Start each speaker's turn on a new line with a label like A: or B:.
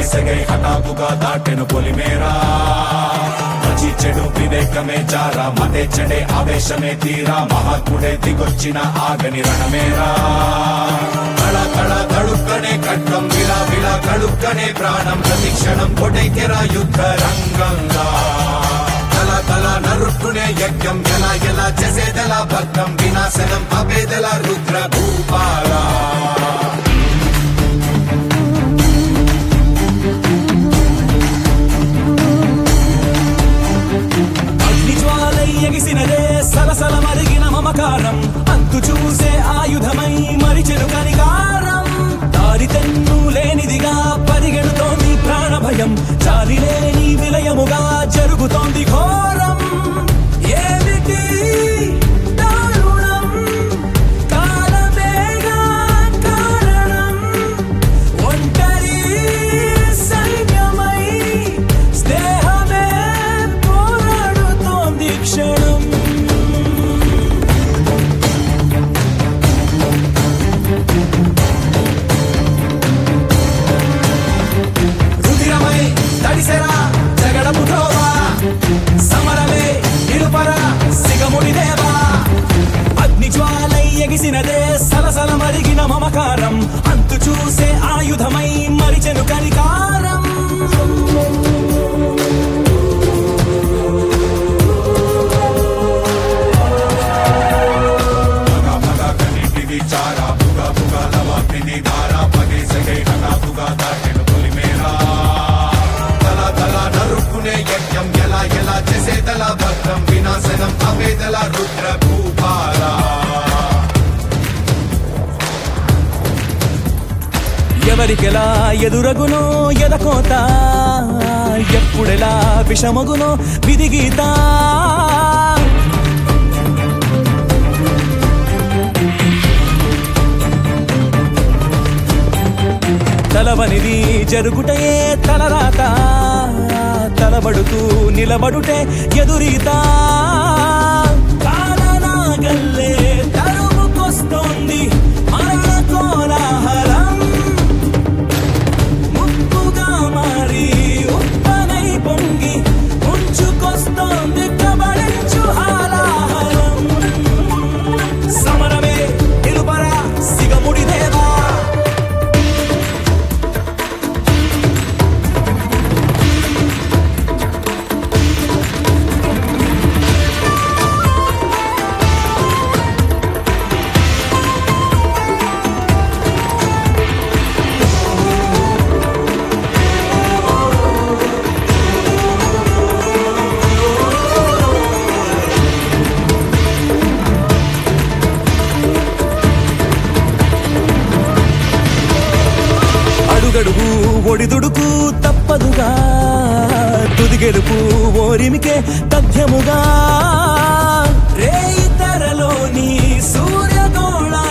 A: పదేసగై హఠాత్తుగా దాటెను పొలిమేరా మంచి చెడు వివేకమే చారా మతే చెడే ఆవేశమే తీరా మహాత్ముడే దిగొచ్చిన ఆగని రణమేరా తళ తళ తడుక్కనే ఖడ్గం విలా విలా కడుక్కనే ప్రాణం ప్రతి క్షణం కొటైకెరా యుద్ధ రంగంగా తల తల నరుక్కునే యజ్ఞం ఎలా ఎలా చేసేదెలా భక్తం వినాశనం అవేదెల రుద్ర భూపాలా
B: అగ్నిజ్వాలై ఎగిసినదే సలసల మరిగిన మమకారం అంతు చూసే ఆయుధమై మరిచెను కనికారం దారి తెన్ను లేనిదిగా పరిగెడుతోంది ప్రాణ భయం చాలి లేని విలయముగా జరుగుతోంది ఘోరం ఏమిటి దారుణం కాలమేగా కారణం ఒంటరి సైన్యమై స్నేహమే పోరాడుతోంది క్షణం రుధిరమై తడిసెరా జగడపు ధ్రోవా సమరమే నిలుపర సిగముడి దేవా అగ్ని జ్వాలై ఎగిసినదే సలసల మరిగిన మమకారం అంతు చూసే ఆయుధమై మరిచెను కనికారం
A: భగ భగ కనిటిది చారా బుగ బుగ లవాగ్నిది ధారా పదేసగై హఠాత్తుగా దాటెను పొలిమేరా తల తల నరుక్కునే యజ్ఞం ఎలా ఎలా చేసేదలా భద్రం వినాశనం అవేదల రుద్ర భూపాలా
B: ఎవరికెలా ఎదురగునో ఎదకోత ఎప్పుడెలా విషమగునో విధిగీత తలవనిది జరుగుటయే తలరాత తలబడుతూ నిలబడుటే ఎదురీత కాలనాగల్లే తరుముకొస్తోంది మరణ కోలాహలం ముప్పుగా మారి ఉప్పనై పొంగి ఉంచుకొస్తోంది కబడించు హాలాహలం సమరమే నిలుపరా సిగముడి దేవా అడుగడుగు ఒడిదుడుకు తప్పదుగా తుది గెలుపు ఓరిమికే తథ్యముగా రేయి తెరలోని సూర్యగోళ